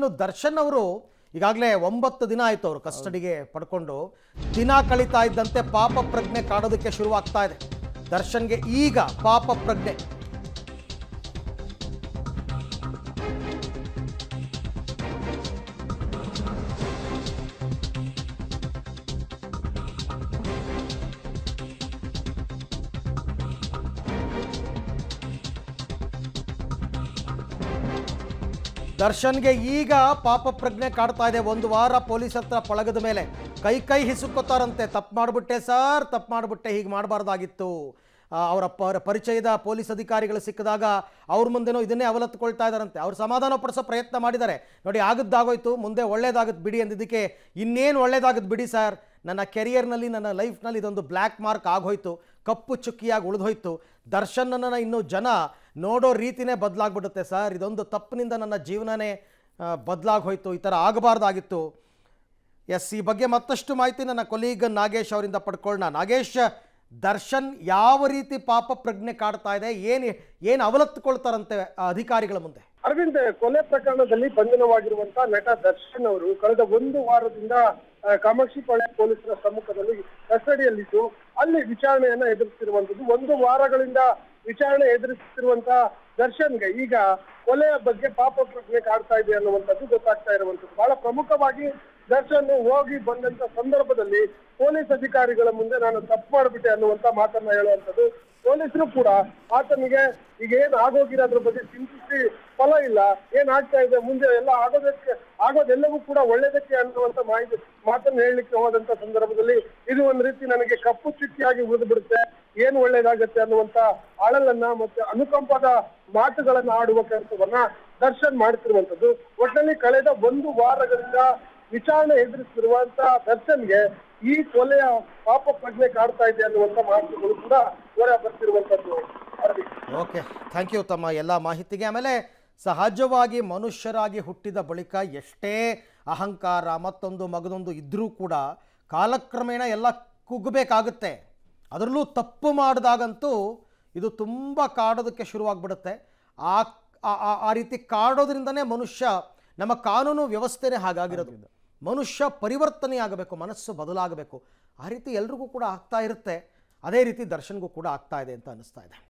ಇನ್ನು ದರ್ಶನ್ ಅವರು ಈಗಾಗಲೇ ಒಂಬತ್ತು ದಿನ ಆಯಿತು ಅವರು ಕಸ್ಟಡಿಗೆ ಪಡ್ಕೊಂಡು ದಿನ ಕಳೀತಾ ಇದ್ದಂತೆ ಪಾಪ ಪ್ರಜ್ಞೆ ಕಾಡೋದಕ್ಕೆ ಶುರುವಾಗ್ತಾ ಇದೆ ದರ್ಶನ್ಗೆ ಈಗ ಪಾಪ ಪ್ರಜ್ಞೆ ದರ್ಶನ್ಗೆ ಈಗ ಪಾಪ ಪ್ರಜ್ಞೆ ಕಾಡ್ತಾ ಇದೆ ಒಂದು ವಾರ ಪೊಲೀಸ್ ಹತ್ರ ಪಳಗದ ಮೇಲೆ ಕೈ ಕೈ ಹಿಸುಕ್ಕೋತಾರಂತೆ ತಪ್ಪು ಮಾಡಿಬಿಟ್ಟೆ ಸರ್ ತಪ್ಪು ಮಾಡಿಬಿಟ್ಟೆ ಹೀಗೆ ಮಾಡಬಾರ್ದಾಗಿತ್ತು ಅವರ ಪ ಪರಿಚಯದ ಪೊಲೀಸ್ ಅಧಿಕಾರಿಗಳು ಸಿಕ್ಕಿದಾಗ ಅವ್ರ ಮುಂದೆನೋ ಇದನ್ನೇ ಅವಲತ್ತುಕೊಳ್ತಾ ಇದ್ದಾರಂತೆ ಅವ್ರು ಸಮಾಧಾನ ಪಡಿಸೋ ಪ್ರಯತ್ನ ಮಾಡಿದ್ದಾರೆ ನೋಡಿ ಆಗದ್ದಾಗೋಯ್ತು ಮುಂದೆ ಒಳ್ಳೇದಾಗುತ್ತೆ ಬಿಡಿ ಅಂದಿದ್ದಕ್ಕೆ ಇನ್ನೇನು ಒಳ್ಳೇದಾಗುತ್ತೆ ಬಿಡಿ ಸರ್ ನನ್ನ ಕೆರಿಯರ್ನಲ್ಲಿ ನನ್ನ ಲೈಫ್ನಲ್ಲಿ ಇದೊಂದು ಬ್ಲ್ಯಾಕ್ ಮಾರ್ಕ್ ಆಗೋಯ್ತು ಕಪ್ಪು ಚುಕ್ಕಿಯಾಗಿ ಉಳಿದೋಯ್ತು ದರ್ಶನನ್ನು ಇನ್ನು ಜನ ನೋಡೋ ರೀತಿನೇ ಬದಲಾಗ್ಬಿಡುತ್ತೆ ಸರ್ ಇದೊಂದು ತಪ್ಪಿನಿಂದ ನನ್ನ ಜೀವನನೇ ಬದಲಾಗಿ ಹೋಯ್ತು ಈ ಥರ ಆಗಬಾರ್ದಾಗಿತ್ತು ಎಸ್ ಈ ಬಗ್ಗೆ ಮತ್ತಷ್ಟು ಮಾಹಿತಿ ನನ್ನ ಕೊಲೀಗ್ ನಾಗೇಶ್ ಅವರಿಂದ ಪಡ್ಕೊಳ್ಳೋಣ ನಾಗೇಶ್ ದರ್ಶನ್ ಯಾವ ರೀತಿ ಪಾಪ ಪ್ರಜ್ಞೆ ಕಾಡ್ತಾ ಇದೆ ಏನು ಏನು ಅವಲತ್ತುಕೊಳ್ತಾರಂತೆ ಆ ಅಧಿಕಾರಿಗಳ ಮುಂದೆ ಅರವಿಂದ್ ಕೊಲೆ ಪ್ರಕರಣದಲ್ಲಿ ಬಂಧನವಾಗಿರುವಂತಹ ನಟ ದರ್ಶನ್ ಅವರು ಕಳೆದ ಒಂದು ವಾರದಿಂದ ಆ, ಕಾಮಾಕ್ಷಿ ಪಾಳ್ಯ ಪೊಲೀಸರ ಸಮ್ಮುಖದಲ್ಲಿ ಕಸ್ಟಡಿಯಲ್ಲಿದ್ದು ಅಲ್ಲಿ ವಿಚಾರಣೆಯನ್ನ ಎದುರಿಸ್ತಿರುವಂತದ್ದು ಒಂದು ವಾರಗಳಿಂದ ವಿಚಾರಣೆ ಎದುರಿಸುತ್ತಿರುವಂತಹ ದರ್ಶನ್ಗೆ ಈಗ ಕೊಲೆಯ ಬಗ್ಗೆ ಪಾಪ ಪ್ರಜ್ಞೆ ಕಾಡ್ತಾ ಇದೆ ಅನ್ನುವಂಥದ್ದು ಗೊತ್ತಾಗ್ತಾ ಇರುವಂತದ್ದು ಬಹಳ ಪ್ರಮುಖವಾಗಿ ದರ್ಶನ್ ಹೋಗಿ ಬಂದಂತ ಸಂದರ್ಭದಲ್ಲಿ ಪೊಲೀಸ್ ಅಧಿಕಾರಿಗಳ ಮುಂದೆ ನಾನು ತಪ್ಪು ಮಾಡಿಬಿಟ್ಟೆ ಅನ್ನುವಂತ ಮಾತನ್ನ ಹೇಳುವಂತದ್ದು ಪೊಲೀಸರು ಕೂಡ ಆತನಿಗೆ ಈಗ ಏನ್ ಆಗೋಗಿರೋದ್ರ ಬಗ್ಗೆ ಚಿಂತಿಸಿ ಫಲ ಇಲ್ಲ ಏನ್ ಆಗ್ತಾ ಇದೆ ಮುಂದೆ ಎಲ್ಲ ಆಗೋದಕ್ಕೆ ಆಗೋದೆಲ್ಲವೂ ಕೂಡ ಒಳ್ಳೇದಕ್ಕೆ ಅನ್ನುವಂತ ಮಾಹಿತಿ ಮಾತನ್ನ ಹೇಳಲಿಕ್ಕೆ ಹೋದಂತ ಸಂದರ್ಭದಲ್ಲಿ ಇದು ಒಂದ್ ರೀತಿ ನನಗೆ ಕಪ್ಪು ಚುಕ್ಕಿಯಾಗಿ ಉಳಿದು ಬಿಡುತ್ತೆ ಏನ್ ಒಳ್ಳೇದಾಗತ್ತೆ ಅನ್ನುವಂತ ಅಳಲನ್ನ ಮತ್ತೆ ಅನುಕಂಪದ ಮಾತುಗಳನ್ನ ಆಡುವ ಕೆಲಸವನ್ನ ದರ್ಶನ್ ಮಾಡ್ತಿರುವಂತದ್ದು ಒಟ್ಟಿನಲ್ಲಿ ಕಳೆದ ಒಂದು ವಾರಗಳಿಂದ ವಿಚಾರಣೆ ಎದುರಿಸಿರುವಂತ ದರ್ಶನ್ಗೆ ಈ ಕೊಲೆಯ ಪಾಪ ಪ್ರಜ್ಞೆ ಕಾಡ್ತಾ ಇದೆ ಅನ್ನುವಂತ ಮಾತುಗಳು ಕೂಡ ಹೊರ ಬರ್ತಿರುವಂತದ್ದು ಅರವಿಂದ್ ಓಕೆ ಥ್ಯಾಂಕ್ ಯು ತಮ್ಮ ಎಲ್ಲ ಮಾಹಿತಿಗೆ ಆಮೇಲೆ ಸಹಜವಾಗಿ ಮನುಷ್ಯರಾಗಿ ಹುಟ್ಟಿದ ಬಳಿಕ ಎಷ್ಟೇ ಅಹಂಕಾರ ಮತ್ತೊಂದು ಮಗದೊಂದು ಇದ್ದರೂ ಕೂಡ ಕಾಲಕ್ರಮೇಣ ಎಲ್ಲ ಕುಗ್ಗಬೇಕಾಗುತ್ತೆ ಅದರಲ್ಲೂ ತಪ್ಪು ಮಾಡಿದಾಗಂತೂ ಇದು ತುಂಬ ಕಾಡೋದಕ್ಕೆ ಶುರುವಾಗ್ಬಿಡುತ್ತೆ ಆ ಆ- ಆ- ಆ ರೀತಿ ಕಾಡೋದ್ರಿಂದನೇ ಮನುಷ್ಯ ನಮ್ಮ ಕಾನೂನು ವ್ಯವಸ್ಥೆನೇ ಹಾಗಾಗಿರೋದು ಮನುಷ್ಯ ಪರಿವರ್ತನೆ ಆಗಬೇಕು ಮನಸ್ಸು ಬದಲಾಗಬೇಕು ಆ ರೀತಿ ಎಲ್ರಿಗೂ ಕೂಡ ಆಗ್ತಾ ಇರುತ್ತೆ ಅದೇ ರೀತಿ ದರ್ಶನ್ಗೂ ಕೂಡ ಆಗ್ತಾ ಇದೆ ಅಂತ ಅನಿಸ್ತಾ ಇದೆ